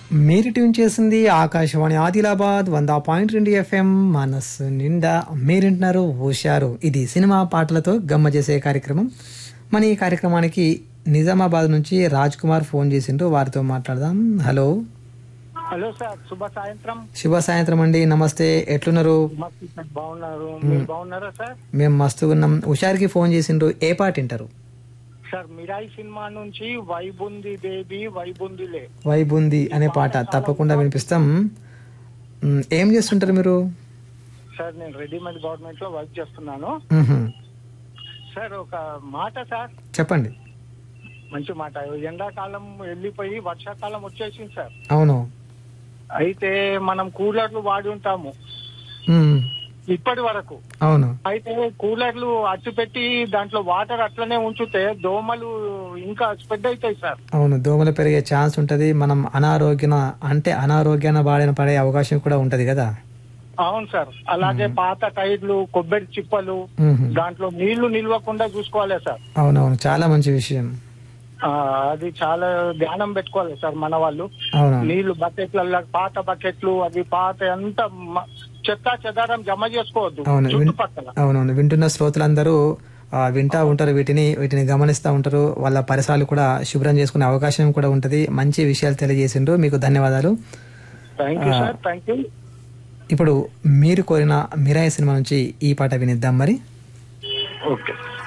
మీరు ట్యూన్ చేసింది ఆకాశవాణి ఆదిలాబాద్ వంద పాయింట్ రెండు ఎఫ్ఎం మనస్సు నిండా మీరింటున్నారు హుషారు ఇది సినిమా పాటలతో గమ్మ చేసే కార్యక్రమం మన ఈ కార్యక్రమానికి నిజామాబాద్ నుంచి రాజ్ కుమార్ ఫోన్ చేసిండ్రు వారితో మాట్లాడదాం హలో హలో సార్ శుభ సాయంత్రం శుభ సాయంత్రం అండి నమస్తే ఎట్లున్నారు మస్తు సార్ బాగున్నారు మీరు బాగున్నారా సార్ మేము మస్తు ఉన్నాం హుషార్కి ఫోన్ చేసిండ్రు ఏ పాట వింటారు సార్ మిరాయి సినిమా నుంచి వైబుంది బేబీ వైబుందిలే వైబుంది అనే పాట తప్పకుండా వినిపిస్తాం మ్, ఏం చేస్తుంటారు మీరు సార్ నేను రెడీమేడ్ గవర్నమెంట్ లో వర్క్ చేస్తున్నాను మ్హూ. సార్ ఒక మాట సార్ చెప్పండి మంచి మాట ఎండాకాలం వెళ్ళిపోయి వర్షాకాలం వచ్చేసింది సార్ అవును అయితే మనం కూలర్లు వాడి ఉంటాము మ్, ఇప్పటి వరకు అవును అయితే కూలర్లు అచ్చు పెట్టి దాంట్లో వాటర్ అట్లనే ఉంచితే దోమలు ఇంకా స్ప్రెడ్ అవుతాయి సార్ అవును దోమలు పెరిగే ఛాన్స్ ఉంటది మనం అనారోగ్యన అంటే అనారోగ్యాన బారిన పడే అవకాశం కూడా ఉంటది కదా అవును సార్ అలాగే పాత టైర్లు కొబ్బరి చిప్పలు మ్హూ. దాంట్లో నీళ్లు నిల్వకుండా చూసుకోవాలి సార్ అవునవును చాలా మంచి విషయం ఆ, అది చాలా ధ్యానం పెట్టుకోవాలి సార్ మన వాళ్ళు అవును నీళ్లు బకెట్లలో పాత బకెట్లు అది పాత అంతా మ- చెత్త చెదారం జమ చేసుకోవద్దు అవును విన్- చుట్టుపక్కల అవునవును వింటున్న శ్రోతలందరూ ఆ, వింటా ఉంటారు వీటిని వీటిని గమనిస్తూ ఉంటారు వాళ్ళ పరిసరాలు కూడా శుభ్రం చేసుకునే అవకాశం కూడా ఉంటది మంచి విషయాలు తెలియజేసిండ్రు మీకు ధన్యవాదాలు thank you sir thank you ఇప్పుడు మీరు కోరిన మిరాయి సినిమా నుంచి ఈ పాట వినిద్దాం మరి ఓకే